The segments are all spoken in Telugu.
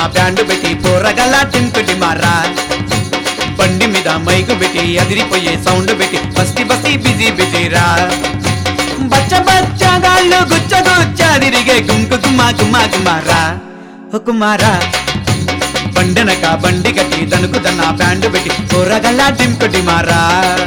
బ్యాండ్ పెట్టి పోరగల టింకుటి మారా బండి మీద మైకు పెట్టి అదిరిపోయే సౌండ్ పెట్టి బస్తి బస్తి బిజీ బిజీరా బచ్చ బచ్చగాళ్ళు గుచ్చ గుచ్చ తిరిగే గుంకు గుమ్మా గుమ్మా గుమారా ఓ కుమారా బండనక బండి కట్టి తనుకు దన్న బ్యాండ్ పెట్టి పోరగల టింకుటి మారా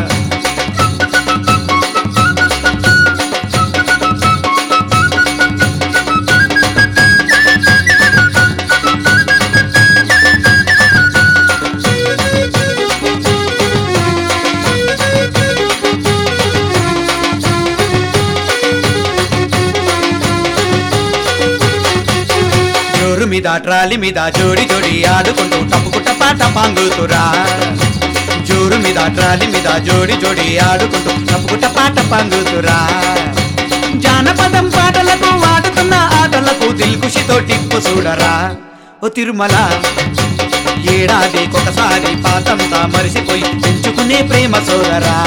జోరు మీద ట్రాలి మీద జోడి జోడి ఆడుకుంటూ టప్పుకుట పాట పాంగుతురా జోరు మీద ట్రాలి మీద జోడి జోడి ఆడుకుంటూ టప్పుకుట పాట పాంగుతురా జానపదం పాటలకు వాడుతున్న ఆటలకు దిల్కుషితో టిప్పు చూడరా ఓ తిరుమల ఏడాదికొకసారి పాతంతా మరిసిపోయి పెంచుకునే ప్రేమ సోదరా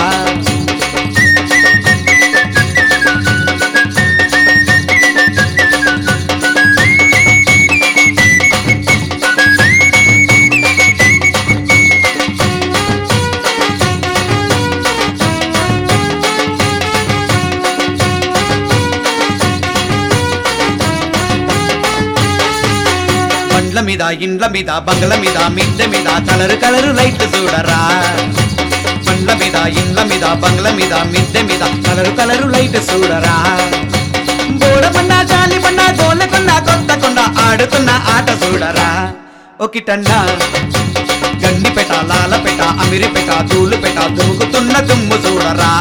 బండ్ల మీద ఇండ్ల మీద బంగ్ల మీద మిద్దె మీద కలరు కలరు లైట్లు చూడరా బండ్ల మీద ఇండ్ల మీద బంగ్ల మీద మిద్దె మీద కలరు కలరు లైట్ చూడరా బోడబండ జాలి బండ గోలకొండ కొత్త కొండ ఆడుతున్న ఆట చూడరా ఒకటన్నా గండిపేట లాలపేట అమిరిపేట ధూళుపేట దుముకుతున్న దుమ్ము చూడరా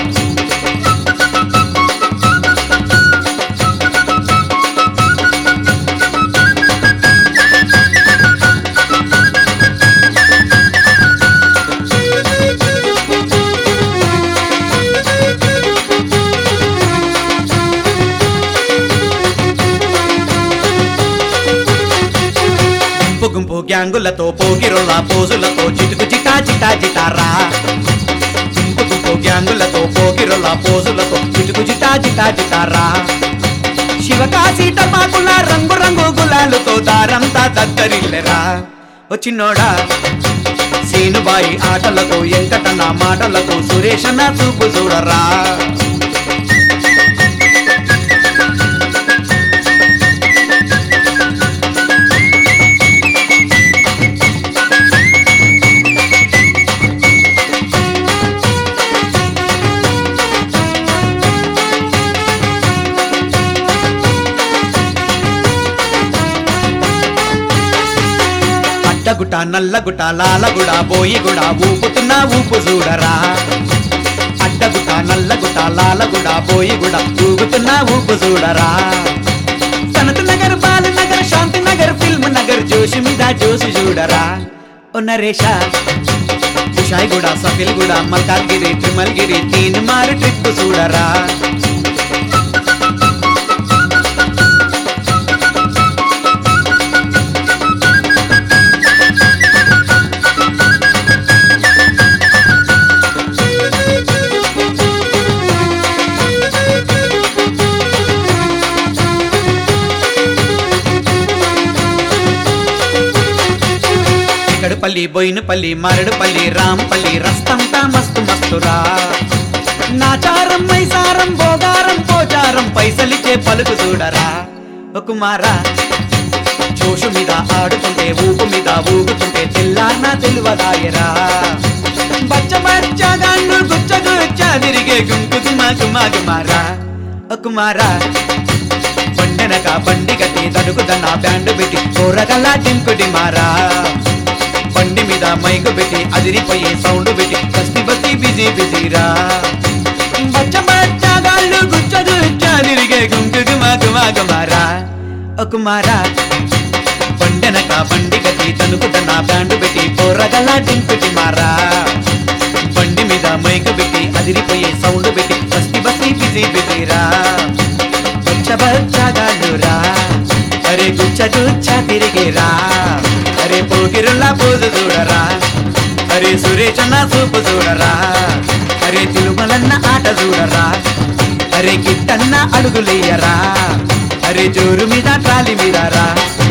గుంపు గుంపు గ్యాంగులతో పోగిరోళ్ళ పోజులతో చిటుకు చిటా చిటా చిటారా గుంపు గుంపు గ్యాంగులతో పోగిరోళ్ళ పోజులతో చిటుకు చిటా చిటా చిటారా శివకాశి టపాకుల రంగు రంగు గులాలతో దారంతా దద్దరిల్లెరా వచ్చినోడా సీనుబాయి ఆటలతో ఎంకటన్న మాటలతో సురేషన్న చూపు చూడరా అడ్డగుట నల్లగుట లాలగుడ బోయిగుడ ఊపుతున్న ఊపు చూడరా అడ్డగుట నల్లగుట లాలగుడ బోయిగుడ ఊగుతున్న ఊపు చూడరా సనత్ నగర్ బాల్ నగర్ శాంతి నగర్ ఫిల్మ్ నగర్ జోషి మీద జోసి చూడరా ఓ నరేష కుషాయి కూడా సఫిల్ కూడా మల్కాజ్గిరి తిరుమల్గిరి తీన్ మారు ట్రిప్ చూడరా ఇక్కడపల్లి బోయినపల్లి మరడుపల్లి రాంపల్లి రస్తంతా మస్తు మస్తురా నాచారం మైసారం భోగారం పోచారం పైసలిచ్చే పలుకు చూడరా ఓ కుమారా జోషు మీద ఆడుతుంటే ఊపు మీద ఊగుతుంటే తెల్లారినా తెలివదాయరా బచ్చ బచ్చగాళ్ళు గుచ్చ గుచ్చ తిరిగే గుంకు గుమా గుమా గుమారా ఓ కుమారా బండెనక బండి కట్టి తడుకుదన్న బ్యాండ్ పెట్టి కూరగల్లా టింకుటి మారా బండి మీద మైకు పెట్టి అదిరిపోయే సౌండ్ పెట్టి బస్తి బస్తి బిజీ బిజీరా బచ్చ బచ్చగాళ్ళు గుచ్చ గుచ్చ తిరిగే గుంకు గుమా గుమా గుమారా ఓ కుమారా బండెనక బండి కట్టి తనుకుదన్న బ్యాండ్ పెట్టి కూరగల్లా టింకుటి మారా బండి మీద మైకు పెట్టి అదిరిపోయే సౌండ్ పెట్టి బస్తి బస్తి బిజీ బిజీరా బచ్చ బచ్చగాళ్ళురా అరే గుచ్చ గుచ్చ తిరిగిరా అరే పోకిరుల్లా పోజు చూడరా అరే సురేషన్న సూపు చూడరా అరే తిరుమలన్న ఆట చూడరా అరే గిట్టన్న అడుగులేయరా అరే జోరు మీద ట్రాలి మీద రా